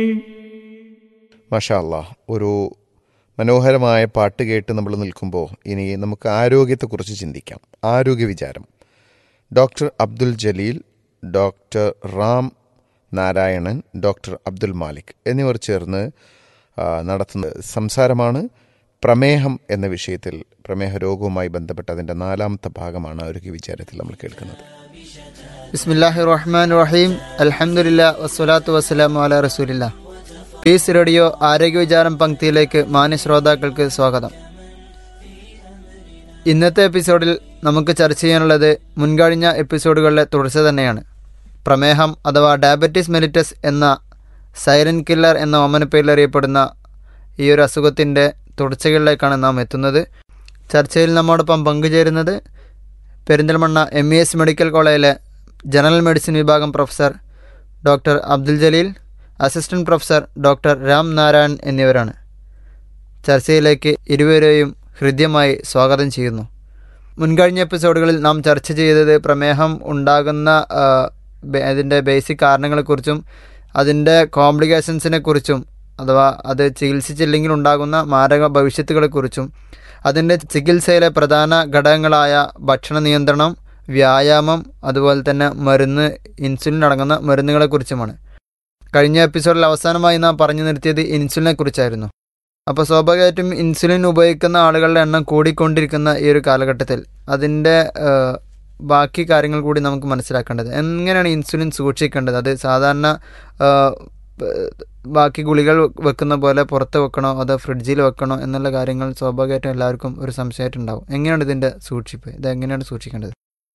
മാഷാ അല്ലാ ഒരു മനോഹരമായ പാട്ട് കേട്ട് നമ്മൾ നിൽക്കുമ്പോൾ ഇനി നമുക്ക് ആരോഗ്യത്തെക്കുറിച്ച് ചിന്തിക്കാം ആരോഗ്യ വിചാരം doctor Abdul Jaleel doctor Ram Narayanan doctor Abdul Malik എന്നിവർ ചേർന്ന് ആ, നടത്തുന്ന സംസാരമാണ് പ്രമേഹം എന്ന വിഷയത്തിൽ പ്രമേഹ രോഗവുമായി ബന്ധപ്പെട്ട അതിൻ്റെ നാലാമത്തെ ഭാഗമാണ് ആരോഗ്യ വിചാരത്തിൽ നമ്മൾ കേൾക്കുന്നത് ബിസ്മില്ലാഹി റഹ്മാൻ റഹീം അൽഹംദുലില്ലാ വസ്സലാത്തു വസ്സലാമു അല റസൂലില്ല പീസ് റേഡിയോ ആരോഗ്യ വിചാരം പങ്ക്തിയിലേക്ക് മാന്യ ശ്രോതാക്കൾക്ക് സ്വാഗതം ഇന്നത്തെ എപ്പിസോഡിൽ നമുക്ക് ചർച്ച ചെയ്യാനുള്ളത് മുൻകഴിഞ്ഞ എപ്പിസോഡുകളിലെ തുടർച്ച തന്നെയാണ് പ്രമേഹം അഥവാ ഡയബറ്റീസ് മെലിറ്റസ് എന്ന സൈലൻ കില്ലർ എന്ന ഓമനപ്പേരിൽ അറിയപ്പെടുന്ന ഈ ഒരു അസുഖത്തിൻ്റെ തുടർച്ചകളിലേക്കാണ് നാം എത്തുന്നത് ചർച്ചയിൽ നമ്മോടൊപ്പം പങ്കുചേരുന്നത് Perinthalmanna M E S medical കോളേജിലെ ജനറൽ മെഡിസിൻ വിഭാഗം professor doctor Abdul Jaleel assistant professor doctor Ram Narayan എന്നിവരാണ് ചർച്ചയിലേക്ക് ഇരുവരെയും ഹൃദ്യമായി സ്വാഗതം ചെയ്യുന്നു മുൻകഴിഞ്ഞ എപ്പിസോഡുകളിൽ നാം ചർച്ച ചെയ്തത് പ്രമേഹം ഉണ്ടാകുന്ന ആ, ബെ- അതിൻ്റെ ബേസിക് കാരണങ്ങളെക്കുറിച്ചും അതിൻ്റെ കോംപ്ലിക്കേഷൻസിനെ കുറിച്ചും അഥവാ അത് ചികിത്സിച്ചില്ലെങ്കിൽ ഉണ്ടാകുന്ന മാരക ഭവിഷ്യത്തുകളെക്കുറിച്ചും അതിൻ്റെ ചികിത്സയിലെ പ്രധാന ഘടകങ്ങളായ ഭക്ഷണ നിയന്ത്രണം വ്യായാമം അതുപോലെ തന്നെ മരുന്ന് ഇൻസുലിൻ അടങ്ങുന്ന മരുന്നുകളെക്കുറിച്ചുമാണ് കഴിഞ്ഞ എപ്പിസോഡിൽ അവസാനമായി നാം പറഞ്ഞു നിർത്തിയത് ഇൻസുലിനെ കുറിച്ചായിരുന്നു അപ്പോൾ സ്വാഭാവികമായിട്ടും ഇൻസുലിൻ ഉപയോഗിക്കുന്ന ആളുകളുടെ എണ്ണം കൂടിക്കൊണ്ടിരിക്കുന്ന ഈ ഒരു കാലഘട്ടത്തിൽ അതിൻ്റെ ഏഹ്, ബാക്കി കാര്യങ്ങൾ കൂടി നമുക്ക് മനസ്സിലാക്കേണ്ടത് എങ്ങനെയാണ് ഇൻസുലിൻ സൂക്ഷിക്കേണ്ടത് അത് സാധാരണ ഏഹ്, ഏഹ്, ബാക്കി ഗുളികൾ വെക്കുന്ന പോലെ പുറത്ത് വെക്കണോ അതോ ഫ്രിഡ്ജിൽ വെക്കണോ എന്നുള്ള കാര്യങ്ങൾ സ്വാഭാവികമായിട്ടും എല്ലാവർക്കും ഒരു സംശയമായിട്ടുണ്ടാവും എങ്ങനെയാണ് ഇതിൻ്റെ സൂക്ഷിപ്പ് ഇത് എങ്ങനെയാണ് സൂക്ഷിക്കേണ്ടത്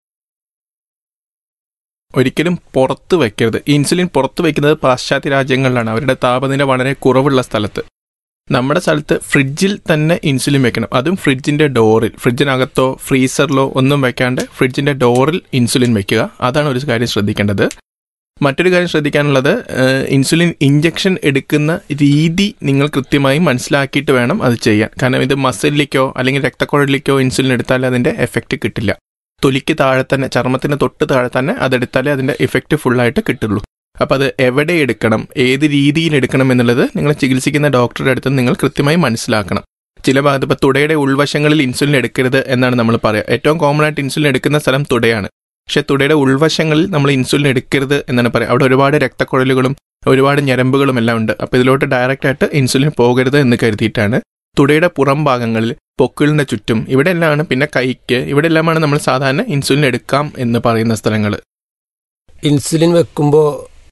ഒരിക്കലും പുറത്ത് വെക്കരുത് ഇൻസുലിൻ പുറത്ത് വെക്കുന്നത് പാശ്ചാത്യ രാജ്യങ്ങളിലാണ് അവരുടെ താപനില വളരെ കുറവുള്ള സ്ഥലത്ത് നമ്മുടെ സ്ഥലത്ത് ഫ്രിഡ്ജിൽ തന്നെ ഇൻസുലിൻ വെക്കണം അതും ഫ്രിഡ്ജിന്റെ ഡോറിൽ ഫ്രിഡ്ജിനകത്തോ ഫ്രീസറിലോ ഒന്നും വെക്കാണ്ട് ഫ്രിഡ്ജിന്റെ ഡോറിൽ ഇൻസുലിൻ വെക്കുക അതാണ് ഒരു കാര്യം ശ്രദ്ധിക്കേണ്ടത് മറ്റൊരു കാര്യം ശ്രദ്ധിക്കാനുള്ളത് ഏഹ്, ഇൻസുലിൻ ഇഞ്ചക്ഷൻ എടുക്കുന്ന രീതി നിങ്ങൾ കൃത്യമായി മനസ്സിലാക്കിയിട്ട് വേണം അത് ചെയ്യാൻ കാരണം ഇത് മസിലിലേക്കോ അല്ലെങ്കിൽ രക്തക്കുഴലിലേക്കോ ഇൻസുലിൻ എടുത്താൽ അതിന്റെ എഫക്റ്റ് കിട്ടില്ല തൊലിക്ക് താഴെ തന്നെ ചർമ്മത്തിന് തൊട്ട് താഴെ തന്നെ അതെടുത്താലേ അതിന്റെ ഇഫക്റ്റ് ഫുള്ളായിട്ട് കിട്ടുള്ളൂ അപ്പം അത് എവിടെ എടുക്കണം ഏത് രീതിയിൽ എടുക്കണം എന്നുള്ളത് നിങ്ങൾ ചികിത്സിക്കുന്ന ഡോക്ടറുടെ അടുത്ത് നിങ്ങൾ കൃത്യമായി മനസ്സിലാക്കണം ചില ഭാഗത്ത് ഇപ്പോൾ തുടയുടെ ഉൾവശങ്ങളിൽ ഇൻസുലിൻ എടുക്കരുത് എന്നാണ് നമ്മൾ പറയുക ഏറ്റവും കോമൺ ആയിട്ട് ഇൻസുലിൻ എടുക്കുന്ന സ്ഥലം തുടയാണ് പക്ഷെ തുടയുടെ ഉൾവശങ്ങളിൽ നമ്മൾ ഇൻസുലിൻ എടുക്കരുത് എന്നാണ് പറയുക അവിടെ ഒരുപാട് രക്തക്കുഴലുകളും ഒരുപാട് ഞരമ്പുകളും എല്ലാം ഉണ്ട് അപ്പോൾ ഇതിലോട്ട് ഡയറക്റ്റ് ആയിട്ട് ഇൻസുലിൻ പോകരുത് എന്ന് കരുതിയിട്ടാണ് തുടയുടെ പുറം ഭാഗങ്ങളിൽ പൊക്കിളിന്റെ ചുറ്റും ഇവിടെ എല്ലാമാണ് പിന്നെ കൈക്ക് ഇവിടെ എല്ലാമാണ് നമ്മൾ സാധാരണ ഇൻസുലിൻ എടുക്കാം എന്ന് പറയുന്ന സ്ഥലങ്ങൾ ഇൻസുലിൻ വെക്കുമ്പോൾ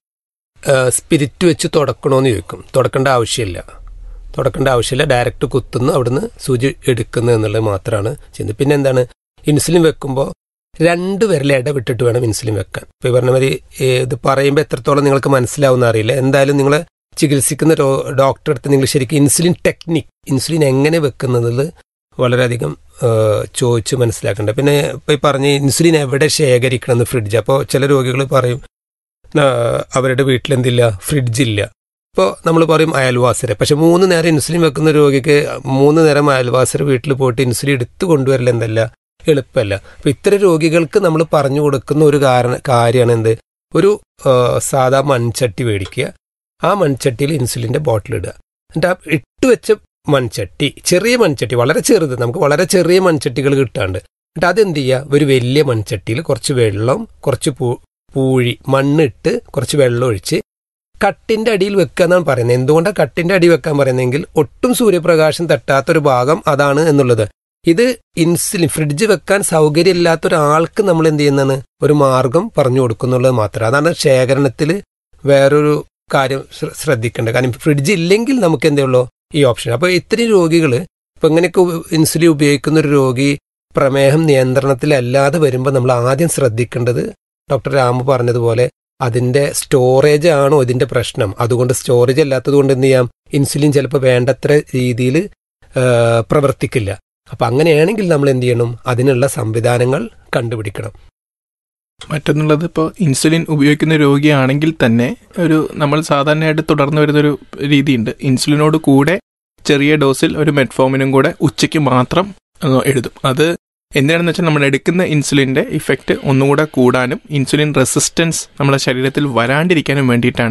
സ്പിരിറ്റ് വെച്ച് തുടക്കണമെന്ന് ചോദിക്കും തുടക്കേണ്ട ആവശ്യമില്ല തുടക്കേണ്ട ആവശ്യമില്ല ഡയറക്റ്റ് കുത്തുന്നു അവിടുന്ന് സൂചി എടുക്കുന്നു എന്നുള്ളത് മാത്രമാണ് ചെയ്യുന്നത് പിന്നെ എന്താണ് ഇൻസുലിൻ വെക്കുമ്പോൾ രണ്ട് വിരൽ ഇടവിട്ടിട്ട് വേണം ഇൻസുലിൻ വെക്കാൻ ഇപ്പോൾ ഈ പറഞ്ഞ മാതിരി ഏ, ഇത് പറയുമ്പോൾ എത്രത്തോളം നിങ്ങൾക്ക് മനസ്സിലാവുന്ന അറിയില്ല എന്തായാലും നിങ്ങൾ ചികിത്സിക്കുന്ന രോ- ഡോക്ടറെ അടുത്ത് നിങ്ങൾ ശരിക്കും ഇൻസുലിൻ ടെക്നിക് ഇൻസുലിൻ എങ്ങനെ വെക്കുന്നത് വളരെയധികം ആ, ചോദിച്ച് മനസ്സിലാക്കേണ്ടത് പിന്നെ ഇപ്പോൾ ഈ പറഞ്ഞ ഇൻസുലിൻ എവിടെ ശേഖരിക്കണം എന്ന് ഫ്രിഡ്ജ് അപ്പോൾ ചില രോഗികൾ പറയും "ആ, അവരുടെ വീട്ടിലെന്തില്ല ഫ്രിഡ്ജില്ല ഇപ്പോൾ നമ്മൾ പറയും അയൽവാസരെ പക്ഷെ മൂന്ന് നേരം ഇൻസുലിൻ വെക്കുന്ന രോഗിക്ക് മൂന്ന് നേരം അയൽവാസരെ വീട്ടിൽ പോയിട്ട് ഇൻസുലിൻ എടുത്തു കൊണ്ടുവരൽ എന്തല്ല എളുപ്പമല്ല അപ്പം ഇത്തരം രോഗികൾക്ക് നമ്മൾ പറഞ്ഞു കൊടുക്കുന്ന ഒരു കാരണ കാര്യമാണ് എന്ത് ഒരു ആ, സാധാ മൺചട്ടി മേടിക്കുക ആ മൺചട്ടിയിൽ ഇൻസുലിൻ്റെ ബോട്ടിൽ ഇടുക എന്നിട്ട് ആ ഇട്ട് വെച്ച മൺചട്ടി ചെറിയ മൺചട്ടി വളരെ ചെറുത് നമുക്ക് വളരെ ചെറിയ മൺചട്ടികൾ കിട്ടാണ്ട് എന്നിട്ട് അതെന്ത് ചെയ്യുക ഒരു വലിയ മൺചട്ടിയിൽ കുറച്ച് വെള്ളം കുറച്ച് പൂ പൂഴി മണ്ണിട്ട് കുറച്ച് വെള്ളം ഒഴിച്ച് കട്ടിന്റെ അടിയിൽ വെക്കുക എന്നാണ് പറയുന്നത് എന്തുകൊണ്ടാണ് കട്ടിന്റെ അടി വെക്കാൻ പറയുന്നതെങ്കിൽ ഒട്ടും സൂര്യപ്രകാശം തട്ടാത്തൊരു ഭാഗം അതാണ് എന്നുള്ളത് ഇത് ഇൻസുലിൻ ഫ്രിഡ്ജ് വെക്കാൻ സൗകര്യമില്ലാത്ത ഒരാൾക്ക് നമ്മൾ എന്ത് ചെയ്യുന്നതാണ് ഒരു മാർഗം പറഞ്ഞു കൊടുക്കുന്നുള്ളത് മാത്രം അതാണ് ശേഖരണത്തിൽ വേറൊരു കാര്യം ശ്ര- ശ്രദ്ധിക്കേണ്ടത് കാരണം ഫ്രിഡ്ജ് ഇല്ലെങ്കിൽ നമുക്ക് എന്തേ ഉള്ളൂ ഈ ഓപ്ഷൻ അപ്പോൾ ഇത്രയും രോഗികൾ ഇപ്പൊ ഇങ്ങനെയൊക്കെ ഉപ- ഇൻസുലിൻ ഉപയോഗിക്കുന്ന ഒരു രോഗി പ്രമേഹം നിയന്ത്രണത്തിലല്ലാതെ വരുമ്പോൾ നമ്മൾ ആദ്യം ശ്രദ്ധിക്കേണ്ടത് ഡോക്ടർ രാമു പറഞ്ഞതുപോലെ അതിന്റെ സ്റ്റോറേജ് ആണോ ഇതിന്റെ പ്രശ്നം അതുകൊണ്ട് സ്റ്റോറേജ് അല്ലാത്തത് കൊണ്ട് എന്ത് ചെയ്യാം ഇൻസുലിൻ ചിലപ്പോൾ വേണ്ടത്ര രീതിയിൽ പ്രവർത്തിക്കില്ല അപ്പൊ അങ്ങനെയാണെങ്കിൽ നമ്മൾ എന്ത് ചെയ്യണം അതിനുള്ള സംവിധാനങ്ങൾ കണ്ടുപിടിക്കണം മറ്റൊന്നുള്ളത് ഇപ്പോൾ ഇൻസുലിൻ ഉപയോഗിക്കുന്ന രോഗിയാണെങ്കിൽ തന്നെ ഒരു നമ്മൾ സാധാരണയായിട്ട് തുടർന്ന് വരുന്നൊരു രീതിയുണ്ട് ഇൻസുലിനോട് കൂടെ ചെറിയ ഡോസിൽ ഒരു മെറ്റ്ഫോമിനും കൂടെ ഉച്ചയ്ക്ക് മാത്രം ഏഹ്, എഴുതും അത് എന്തിനാണെന്ന് വെച്ചാൽ നമ്മൾ എടുക്കുന്ന ഇൻസുലിൻ്റെ ഇഫക്റ്റ് ഒന്നുകൂടെ കൂടാനും ഇൻസുലിൻ റെസിസ്റ്റൻസ് നമ്മുടെ ശരീരത്തിൽ വരാണ്ടിരിക്കാനും വേണ്ടിയിട്ടാണ്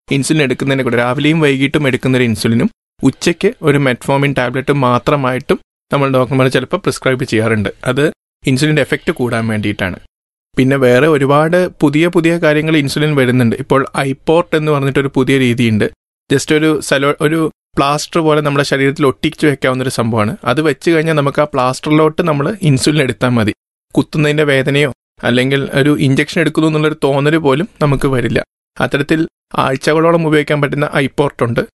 ഇൻസുലിൻ എടുക്കുന്നതിനെ കൂടെ രാവിലെയും വൈകിട്ടും എടുക്കുന്ന ഒരു ഇൻസുലിനും ഉച്ചയ്ക്ക് ഒരു മെറ്റ്ഫോമിൻ ടാബ്ലറ്റ് മാത്രമായിട്ടും നമ്മൾ ഡോക്ടർമാർ ചിലപ്പോൾ പ്രിസ്ക്രൈബ് ചെയ്യാറുണ്ട് അത് ഇൻസുലിൻ്റെ എഫക്റ്റ് കൂടാൻ വേണ്ടിയിട്ടാണ് പിന്നെ വേറെ ഒരുപാട് പുതിയ പുതിയ കാര്യങ്ങൾ ഇൻസുലിൻ വരുന്നുണ്ട് ഇപ്പോൾ ഐപോർട്ട് എന്ന് പറഞ്ഞിട്ടൊരു പുതിയ രീതിയുണ്ട് ജസ്റ്റ് ഒരു സലോ ഒരു പ്ലാസ്റ്റർ പോലെ നമ്മുടെ ശരീരത്തിൽ ഒട്ടിച്ചു വെക്കാവുന്ന ഒരു സംഭവമാണ് അത് വെച്ച് കഴിഞ്ഞാൽ നമുക്ക് ആ പ്ലാസ്റ്ററിലോട്ട് നമ്മൾ ഇൻസുലിൻ എടുത്താൽ മതി കുത്തുന്നതിൻ്റെ വേദനയോ അല്ലെങ്കിൽ ഒരു ഇഞ്ചക്ഷൻ എടുക്കുന്നു എന്നുള്ളൊരു തോന്നൽ പോലും നമുക്ക് വരില്ല അത്തരത്തിൽ ആഴ്ചകളോളം ഉപയോഗിക്കാൻ പറ്റുന്ന ഐപോർട്ട് ഉണ്ട്